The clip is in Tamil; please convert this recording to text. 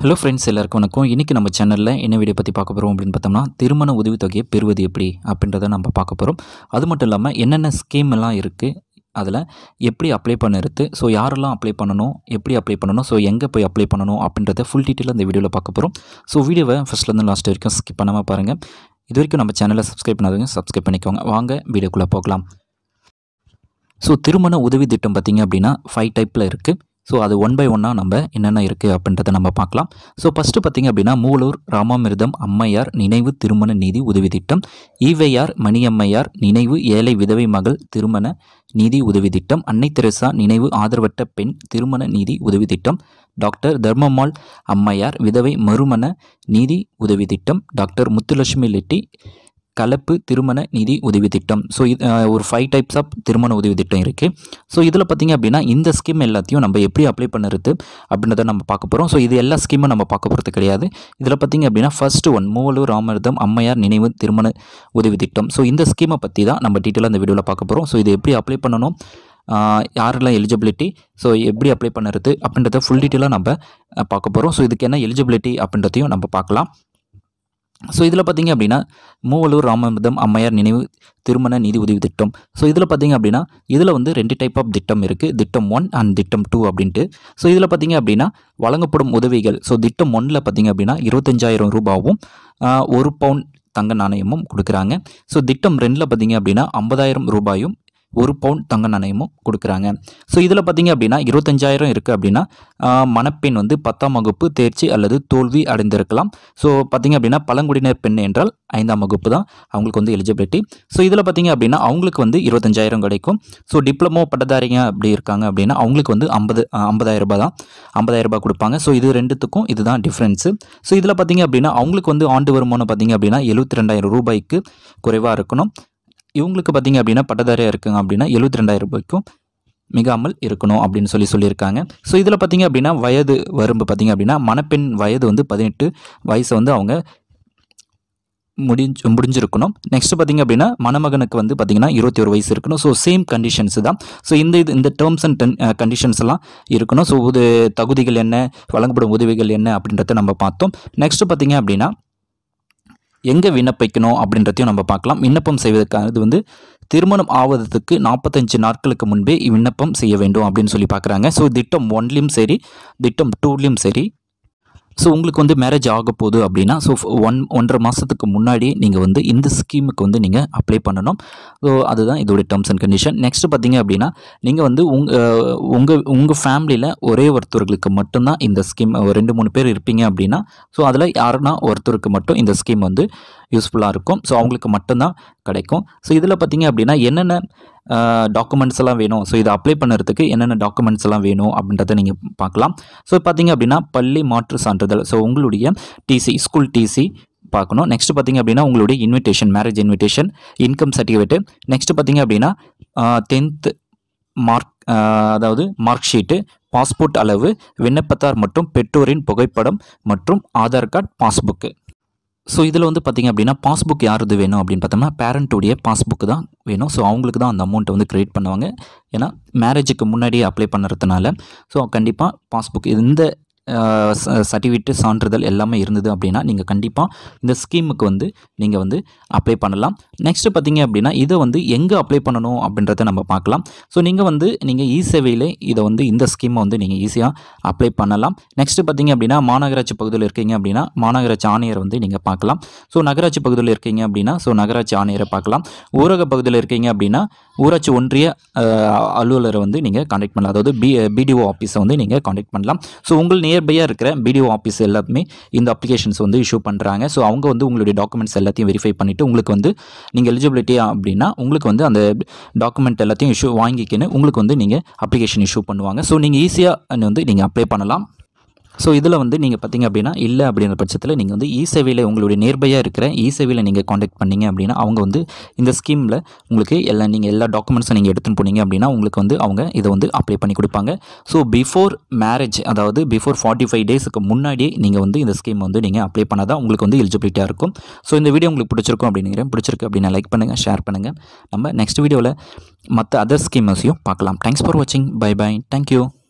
ஹலோ ஃப்ரெண்ட்ஸ் எல்லாருக்கும் வணக்கம் இன்றைக்கி நம்ம சேனலில் என்ன வீடியோ பற்றி பார்க்க போகிறோம் அப்படின்னு பார்த்தோம்னா திருமண உதவித்தொகையை பெறுவது எப்படி அப்படின்றத நம்ம பார்க்க போகிறோம் அது மட்டும் இல்லாமல் என்னென்ன ஸ்கீம் எல்லாம் இருக்குது அதில் எப்படி அப்ளை பண்ணுறது ஸோ யாரெல்லாம் அப்ளை பண்ணணும் எப்படி அப்ளை பண்ணணும் ஸோ எங்கே போய் அப்ளை பண்ணணும் அப்படின்றத ஃபுல் டீட்டெயில் இந்த வீடியோவில் பார்க்க போகிறோம் ஸோ வீடியோவை ஃபஸ்ட்லேருந்து லாஸ்ட் வரைக்கும் ஸ்கிப் பண்ணாமல் பாருங்கள் இது வரைக்கும் நம்ம சேனலை சப்ஸ்கிரைப் பண்ணாதவங்க சப்ஸ்கிரைப் பண்ணிக்கோங்க வாங்க வீடியோக்குள்ளே போகலாம் ஸோ திருமண உதவி திட்டம் பார்த்திங்க அப்படின்னா ஃபைவ் டைப்பில் இருக்குது ஸோ அது ஒன் பை ஒன்னாக நம்ம என்னென்ன இருக்குது அப்படின்றத நம்ம பார்க்கலாம் ஸோ ஃபஸ்ட்டு பார்த்திங்க அப்படின்னா மூலூர் ராமாமிர்தம் அம்மையார் நினைவு திருமண நிதி உதவி திட்டம் ஈவையார் மணியம்மையார் நினைவு ஏழை விதவை மகள் திருமண நிதி உதவி திட்டம் அன்னை தெரசா நினைவு ஆதரவற்ற பெண் திருமண நிதி உதவி திட்டம் டாக்டர் தர்மம்மாள் அம்மையார் விதவை மறுமண நிதி உதவி திட்டம் டாக்டர் முத்துலட்சுமி லெட்டி கலப்பு திருமண நிதி உதவி திட்டம் ஸோ இது அஹ், ஒரு ஃபைவ் டைப்ஸ் ஆஃப் திருமண உதவி திட்டம் இருக்குது ஸோ இதில் பார்த்திங்க அப்படின்னா இந்த ஸ்கீம் எல்லாத்தையும் நம்ம எப்படி அப்ளை பண்ணுறது அப்படின்றத நம்ம பார்க்க போகிறோம் ஸோ இது எல்லா ஸ்கீமும் நம்ம பார்க்க போகிறது கிடையாது இதில் பார்த்திங்க அப்படின்னா ஃபர்ஸ்ட் ஒன் மூவலூர் ராமர்தம் அம்மையார் நினைவு திருமண உதவி திட்டம் ஸோ இந்த ஸ்கீமை பற்றி தான் நம்ம டீட்டெயிலாக இந்த வீடியோவில் பார்க்க போகிறோம் ஸோ இது எப்படி அப்ளை பண்ணணும் ஆஹ், யாரெல்லாம் எலிஜிபிலிட்டி ஸோ எப்படி அப்ளை பண்ணுறது அப்படின்றத ஃபுல் டீட்டெயிலாக நம்ம அஹ், பார்க்க போகிறோம் ஸோ இதுக்கு என்ன எலிஜிபிலிட்டி அப்படின்றதையும் நம்ம பார்க்கலாம் ஸோ இதில் பார்த்தீங்க அப்படின்னா மூவலூர் ராமமிர்தம் அம்மையார் நினைவு திருமண நிதி உதவி திட்டம் ஸோ இதில் பார்த்தீங்க அப்படின்னா இதில் வந்து ரெண்டு டைப் ஆஃப் திட்டம் இருக்குது திட்டம் ஒன் அண்ட் திட்டம் டூ அப்படின்ட்டு ஸோ இதில் பார்த்தீங்க அப்படின்னா வழங்கப்படும் உதவிகள் ஸோ திட்டம் ஒன்னில் பார்த்தீங்க அப்படின்னா இருபத்தஞ்சாயிரம் ரூபாவும் ஆஹ், ஒரு பவுன் தங்க நாணயமும் கொடுக்குறாங்க ஸோ திட்டம் ரெண்டில் பார்த்தீங்க அப்படின்னா ஐம்பதாயிரம் ரூபாயும் ஒரு பவுன் தங்க நாணயமும் கொடுக்குறாங்க ஸோ இதில் பார்த்தீங்க அப்படின்னா இருபத்தஞ்சாயிரம் இருக்குது அப்படின்னா ஆஹ், மணப்பெண் வந்து பத்தாம் வகுப்பு தேர்ச்சி அல்லது தோல்வி அடைந்திருக்கலாம் ஸோ பார்த்தீங்க அப்படின்னா பழங்குடியினர் பெண் என்றால் ஐந்தாம் வகுப்பு தான் அவங்களுக்கு வந்து எலிஜிபிலிட்டி ஸோ இதில் பார்த்தீங்க அப்படின்னா அவங்களுக்கு வந்து இருபத்தஞ்சாயிரம் கிடைக்கும் ஸோ டிப்ளமோ பட்டதாரிங்க அப்படி இருக்காங்க அப்படின்னா அவங்களுக்கு வந்து ஐம்பது ஐம்பதாயிரம் ரூபாய் தான் ஐம்பதாயிரம் ரூபாய் கொடுப்பாங்க ஸோ இது ரெண்டுத்துக்கும் இதுதான் டிஃப்ரென்ஸு ஸோ இதில் பார்த்தீங்க அப்படின்னா அவங்களுக்கு வந்து ஆண்டு வருமானம் பார்த்தீங்க அப்படின்னா எழுபத்தி ரெண்டாயிரம் ரூபாய்க்கு குறைவாக இருக்கணும் இவங்களுக்கு பார்த்தீங்க அப்படின்னா பட்டதாரியாக இருக்குங்க அப்படின்னா எழுபத்தி ரெண்டாயிரம் ரூபாய்க்கும் மிகாமல் இருக்கணும் அப்படின்னு சொல்லி சொல்லியிருக்காங்க ஸோ இதில் பார்த்தீங்க அப்படின்னா வயது வரம்பு பார்த்தீங்க அப்படின்னா மணப்பெண் வயது வந்து பதினெட்டு வயசை வந்து அவங்க முடிஞ்சு முடிஞ்சிருக்கணும் நெக்ஸ்ட் பார்த்தீங்க அப்படின்னா மணமகனுக்கு வந்து பார்த்தீங்கன்னா இருபத்தி ஒரு வயசு இருக்கணும் ஸோ சேம் கண்டிஷன்ஸ் தான் ஸோ இந்த இது இந்த டேர்ம்ஸ் அண்ட் கண்டிஷன்ஸ் எல்லாம் இருக்கணும் ஸோ இது தகுதிகள் என்ன வழங்கப்படும் உதவிகள் என்ன அப்படின்றத நம்ம பார்த்தோம் நெக்ஸ்ட் பார்த்தீங்க அப்படின்னா எங்கே விண்ணப்பிக்கணும் அப்படின்றதையும் நம்ம பார்க்கலாம் விண்ணப்பம் செய்வதற்கான இது வந்து திருமணம் ஆவதற்கு நாற்பத்தஞ்சு நாட்களுக்கு முன்பே விண்ணப்பம் செய்ய வேண்டும் அப்படின்னு சொல்லி பார்க்குறாங்க ஸோ திட்டம் ஒன்லேயும் சரி திட்டம் டூலேயும் சரி ஸோ உங்களுக்கு வந்து மேரேஜ் ஆக போகுது அப்படின்னா ஸோ ஒன் ஒன்றரை மாதத்துக்கு முன்னாடி நீங்கள் வந்து இந்த ஸ்கீமுக்கு வந்து நீங்கள் அப்ளை பண்ணணும் ஸோ அதுதான் இதோடைய டேர்ம்ஸ் அண்ட் கண்டிஷன் நெக்ஸ்ட் பார்த்தீங்க அப்படின்னா நீங்கள் வந்து உங்கள் உங்கள் உங்கள் ஃபேமிலியில் ஒரே ஒருத்தர்களுக்கு மட்டும்தான் இந்த ஸ்கீம் ரெண்டு மூணு பேர் இருப்பீங்க அப்படின்னா ஸோ அதில் யாருன்னா ஒருத்தருக்கு மட்டும் இந்த ஸ்கீம் வந்து யூஸ்ஃபுல்லாக இருக்கும் ஸோ அவங்களுக்கு மட்டும்தான் கிடைக்கும் ஸோ இதில் பார்த்தீங்க அப்படின்னா என்னென்ன டாக்குமெண்ட்ஸ் எல்லாம் வேணும் ஸோ இதை அப்ளை பண்ணுறதுக்கு என்னென்ன டாக்குமெண்ட்ஸ் எல்லாம் வேணும் அப்படின்றத நீங்கள் பார்க்கலாம் ஸோ பார்த்தீங்க அப்படின்னா பள்ளி மாற்று சான்றிதழ் ஸோ உங்களுடைய டிசி ஸ்கூல் டிசி பார்க்கணும் நெக்ஸ்ட் பார்த்தீங்க அப்படின்னா உங்களுடைய invitation marriage invitation income certificate next பார்த்தீங்க அப்படின்னா டென்த்து மார்க் அதாவது மார்க் ஷீட்டு பாஸ்போர்ட் அளவு விண்ணப்பத்தார் மற்றும் பெற்றோரின் புகைப்படம் மற்றும் ஆதார் கார்டு பாஸ்புக்கு ஸோ இதில் வந்து பார்த்திங்க அப்படின்னா பாஸ்புக் யாருது வேணும் அப்படின்னு பார்த்தோம்னா பேரண்ட்டுடைய பாஸ்புக் தான் வேணும் ஸோ அவங்களுக்கு தான் அந்த அமௌண்ட்டை வந்து க்ரியேட் பண்ணுவாங்க ஏன்னா மேரேஜுக்கு முன்னாடியே அப்ளை பண்ணுறதுனால ஸோ கண்டிப்பாக பாஸ்புக் இந்த சர்டிஃபிகேட்டு சான்றிதழ் எல்லாமே இருந்தது அப்படின்னா நீங்கள் கண்டிப்பாக இந்த ஸ்கீமுக்கு வந்து நீங்கள் வந்து அப்ளை பண்ணலாம் நெக்ஸ்ட்டு பார்த்தீங்க அப்படின்னா இதை வந்து எங்கே அப்ளை பண்ணணும் அப்படின்றத நம்ம பார்க்கலாம் ஸோ நீங்கள் வந்து நீங்கள் இ சேவையிலே இதை வந்து இந்த ஸ்கீமை வந்து நீங்கள் ஈஸியாக அப்ளை பண்ணலாம் நெக்ஸ்ட்டு பார்த்தீங்க அப்படின்னா மாநகராட்சி பகுதியில் இருக்கீங்க அப்படின்னா மாநகராட்சி ஆணையரை வந்து நீங்கள் பார்க்கலாம் ஸோ நகராட்சி பகுதியில் இருக்கீங்க அப்படின்னா ஸோ நகராட்சி ஆணையரை பார்க்கலாம் ஊரக பகுதியில் இருக்கீங்க அப்படின்னா ஊராட்சி ஒன்றிய அஹ், அலுவலரை வந்து நீங்கள் காண்டாக்ட் பண்ணலாம் அதாவது பி பிடிஓ ஆஃபீஸை வந்து நீங்கள் காண்டாக்ட் பண்ணலாம் ஸோ உங்கள் நியர்பையாக இருக்கிற பிடிஓ ஆஃபீஸ் எல்லாத்துமே இந்த அப்ளிகேஷன்ஸ் வந்து இஷ்யூ பண்ணுறாங்க ஸோ அவங்க வந்து உங்களுடைய டாக்குமெண்ட்ஸ் எல்லாத்தையும் வெரிஃபை பண்ணிவிட்டு உங்களுக்கு வந்து நீங்கள் எலிஜிபிலிட்டி அப்படின்னா உங்களுக்கு வந்து அந்த டாக்குமெண்ட் எல்லாத்தையும் இஷ்யூ வாங்கிக்கின்னு உங்களுக்கு வந்து நீங்கள் அப்ளிகேஷன் இஷ்யூ பண்ணுவாங்க ஸோ நீங்கள் ஈஸியாக வந்து நீங்கள் அப்ளை பண்ணலாம் ஸோ இதில் வந்து நீங்கள் பார்த்தீங்க அப்படின்னா இல்லை அப்படின்ற பட்சத்தில் நீங்கள் வந்து இ சேவையில் உங்களுடைய நியர்பையாக இருக்கிற இ சேவையில் நீங்கள் காண்டாக்ட் பண்ணீங்க அப்படின்னா அவங்க வந்து இந்த ஸ்கீமில் உங்களுக்கு எல்லா நீங்கள் எல்லா டாக்குமெண்ட்ஸும் நீங்கள் எடுத்துன்னு போனீங்க அப்படின்னா உங்களுக்கு வந்து அவங்க இதை வந்து அப்ளை பண்ணி கொடுப்பாங்க ஸோ பிஃபோர் மேரேஜ் அதாவது பிஃபோர் ஃபார்ட்டி ஃபைவ் டேஸுக்கு முன்னாடியே நீங்கள் வந்து இந்த ஸ்கீம் வந்து நீங்கள் அப்ளை பண்ணால் தான் உங்களுக்கு வந்து எலிஜிபிலிட்டியாக இருக்கும் ஸோ இந்த வீடியோ உங்களுக்கு பிடிச்சிருக்கும் அப்படிங்கிறேன் பிடிச்சிருக்கு அப்படின்னா லைக் பண்ணுங்கள் ஷேர் பண்ணுங்கள் நம்ம நெக்ஸ்ட் வீடியோவில் மற்ற அதர் ஸ்கீமர்ஸையும் பார்க்கலாம் தேங்க்ஸ் ஃபார் வாட்சிங் பை பை தேங்க்யூ